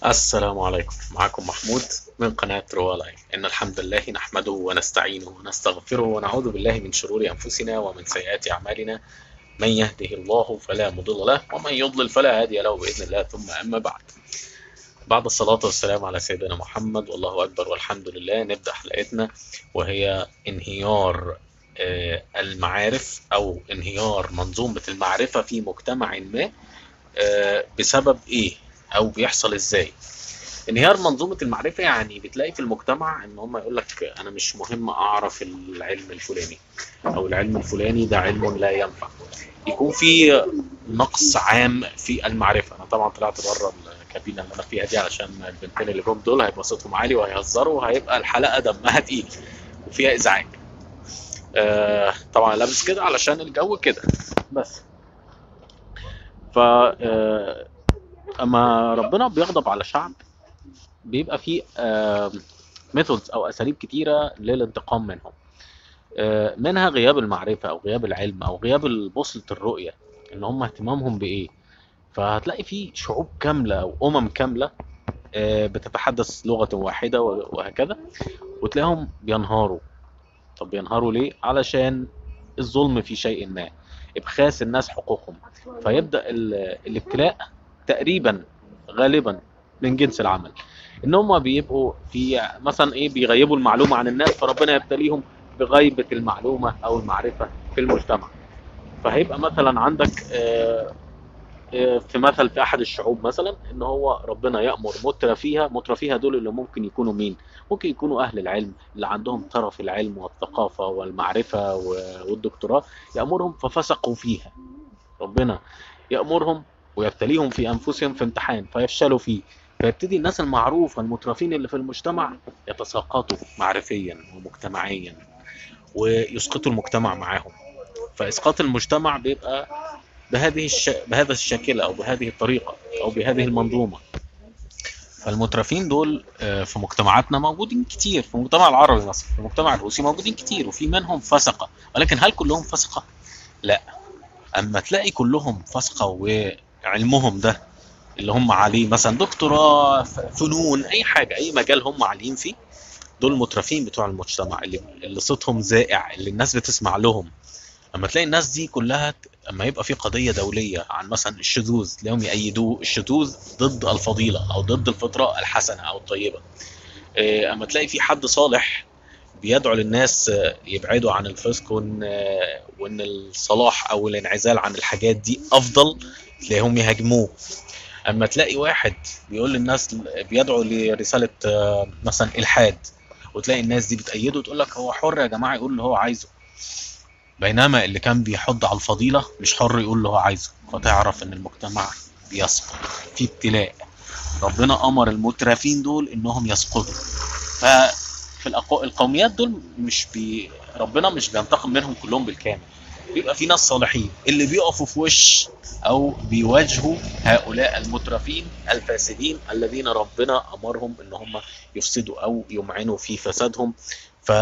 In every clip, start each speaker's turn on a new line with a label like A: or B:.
A: السلام عليكم معكم محمود من قناة روالاي إن الحمد لله نحمده ونستعينه ونستغفره ونعوذ بالله من شرور أنفسنا ومن سيئات أعمالنا من يهده الله فلا مضل له ومن يضلل فلا هادي له بإذن الله ثم أما بعد بعد الصلاة والسلام على سيدنا محمد والله أكبر والحمد لله نبدأ حلقتنا وهي انهيار آه، المعارف أو انهيار منظومة المعرفة في مجتمع ما آه، بسبب إيه أو بيحصل إزاي انهيار منظومة المعرفة يعني بتلاقي في المجتمع ان هم يقول لك انا مش مهم اعرف العلم الفلاني او العلم الفلاني ده علم لا ينفع يكون في نقص عام في المعرفة انا طبعا طلعت بره الكابينة اللي انا فيها دي علشان البنتين اللي جم دول هيبقى صوتهم عالي وهيهزروا وهيبقى الحلقة دمها تقيل وفيها ازعاج آه طبعا لابس كده علشان الجو كده بس ف آه، اما ربنا بيغضب على شعب بيبقى فيه ميثودز او اساليب كتيره للانتقام منهم آه، منها غياب المعرفه او غياب العلم او غياب بوصله الرؤيه ان هم اهتمامهم بايه فهتلاقي في شعوب كامله او امم كامله آه، بتتحدث لغه واحده وهكذا وتلاقيهم بينهاروا طب بينهاروا ليه علشان الظلم في شيء ما ابخاس الناس حقوقهم فيبدا ال- الابتلاء تقريبا غالبا من جنس العمل ان هم بيبقوا في مثلا ايه بيغيبوا المعلومه عن الناس فربنا يبتليهم بغيبه المعلومه او المعرفه في المجتمع فهيبقى مثلا عندك آه، آه، في مثل في احد الشعوب مثلا ان هو ربنا يامر مترفيها مترفيها دول اللي ممكن يكونوا مين ممكن يكونوا اهل العلم اللي عندهم طرف العلم والثقافه والمعرفه و- والدكتوراه يامرهم ففسقوا فيها ربنا يامرهم ويبتليهم في انفسهم في امتحان فيفشلوا فيه فيبتدي الناس المعروفه المترفين اللي في المجتمع يتساقطوا معرفيا ومجتمعيا ويسقطوا المجتمع معاهم فاسقاط المجتمع بيبقى بهذه الش... بهذا الشكل او بهذه الطريقه او بهذه المنظومه فالمترفين دول آه، في مجتمعاتنا موجودين كتير في المجتمع العربي مثلا في المجتمع الروسي موجودين كتير وفي منهم فسقه ولكن هل كلهم فسقه؟ لا اما تلاقي كلهم فسقه وعلمهم ده اللي هم عليه مثلا دكتوراه ف- فنون اي حاجه اي مجال هم عاليين فيه دول المترفين بتوع المجتمع اللي اللي صوتهم زائع اللي الناس بتسمع لهم اما تلاقي الناس دي كلها ت- اما يبقى في قضيه دوليه عن مثلا الشذوذ تلاقيهم يأيدوا الشذوذ ضد الفضيله او ضد الفطره الحسنه او الطيبه إيه، اما تلاقي في حد صالح بيدعو للناس آه، يبعدوا عن الفسق وان آه، وان الصلاح او الانعزال عن الحاجات دي افضل تلاقيهم يهاجموه اما تلاقي واحد بيقول للناس بيدعو لرساله آه، مثلا الحاد وتلاقي الناس دي بتأيده وتقول لك هو حر يا جماعه يقول اللي هو عايزه بينما اللي كان بيحض على الفضيله مش حر يقول اللي هو عايزه فتعرف ان المجتمع بيسقط في ابتلاء ربنا امر المترفين دول انهم يسقطوا ففي الأقو... القوميات دول مش بي... ربنا مش بينتقم منهم كلهم بالكامل بيبقى في ناس صالحين اللي بيقفوا في وش او بيواجهوا هؤلاء المترفين الفاسدين الذين ربنا امرهم ان هم يفسدوا او يمعنوا في فسادهم ف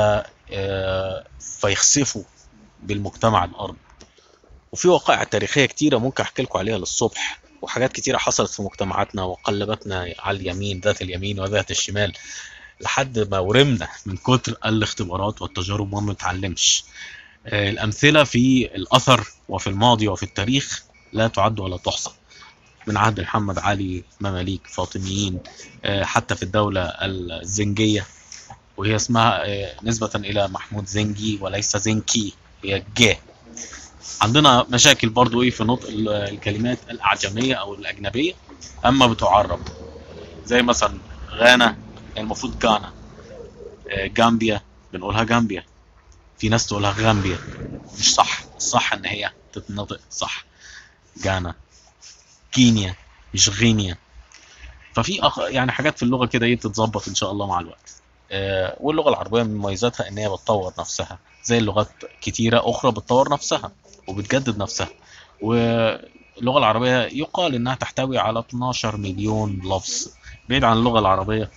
A: آه، فيخسفوا بالمجتمع الارض وفي وقائع تاريخيه كتيره ممكن احكي لكم عليها للصبح وحاجات كتيره حصلت في مجتمعاتنا وقلبتنا على اليمين ذات اليمين وذات الشمال لحد ما ورمنا من كتر الاختبارات والتجارب وما بنتعلمش آه، الامثله في الاثر وفي الماضي وفي التاريخ لا تعد ولا تحصى من عهد محمد علي مماليك فاطميين آه، حتى في الدوله الزنجيه وهي اسمها آه، نسبه الى محمود زنجي وليس زنكي هي جه عندنا مشاكل برضو ايه في نطق ال- الكلمات الاعجميه او الاجنبيه اما بتعرب زي مثلا غانا المفروض غانا آه، جامبيا بنقولها جامبيا في ناس تقولها غامبيا مش صح الصح ان هي تتنطق صح جانا كينيا مش غينيا ففي أخ... يعني حاجات في اللغه كده ايه تتظبط ان شاء الله مع الوقت آه، واللغه العربيه من مميزاتها ان هي بتطور نفسها زي اللغات كتيره اخرى بتطور نفسها وبتجدد نفسها واللغه العربيه يقال انها تحتوي على 12 مليون لفظ بعيد عن اللغه العربيه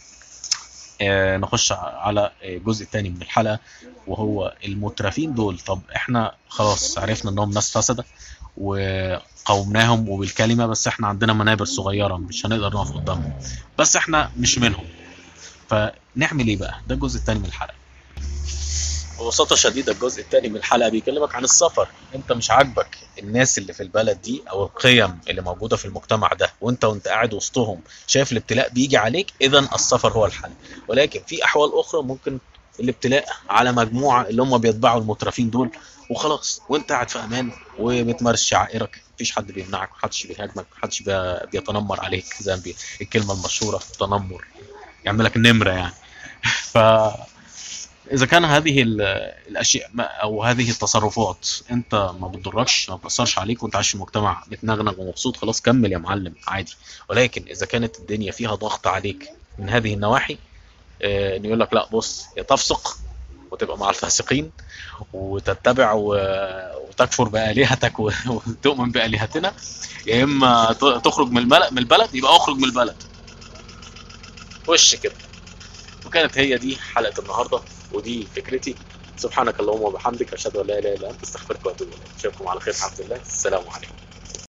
A: آه، نخش على جزء تاني من الحلقه وهو المترفين دول طب احنا خلاص عرفنا انهم ناس فسده و... قاومناهم وبالكلمه بس احنا عندنا منابر صغيره مش هنقدر نقف قدامهم بس احنا مش منهم فنعمل ايه بقى ده الجزء الثاني من الحلقه ببساطة شديدة الجزء الثاني من الحلقة بيكلمك عن السفر انت مش عاجبك الناس اللي في البلد دي او القيم اللي موجودة في المجتمع ده وانت وانت قاعد وسطهم شايف الابتلاء بيجي عليك اذا السفر هو الحل ولكن في احوال اخرى ممكن الابتلاء على مجموعة اللي هم بيتبعوا المترفين دول وخلاص وانت قاعد في امان وبتمارس شعائرك مفيش حد بيمنعك محدش بيهاجمك محدش بي- بيتنمر عليك زي ما بي- الكلمة المشهورة التنمر يعملك نمرة يعني ف اذا كان هذه ال- الاشياء ما- او هذه التصرفات انت ما بتضركش ما بتاثرش عليك وانت عايش في مجتمع متنغنغ ومبسوط خلاص كمل يا معلم عادي ولكن اذا كانت الدنيا فيها ضغط عليك من هذه النواحي آه، ان يقول لك لا بص يا تفسق وتبقى مع الفاسقين وتتبع و- وتكفر بآلهتك و- وتؤمن بآلهتنا يا اما ت- تخرج من البلد من البلد يبقى اخرج من البلد وش كده وكانت هي دي حلقة النهاردة ودي فكرتي سبحانك اللهم وبحمدك أشهد أن لا إله إلا أنت أستغفرك وأتوب إليك أشوفكم على خير الحمد لله السلام عليكم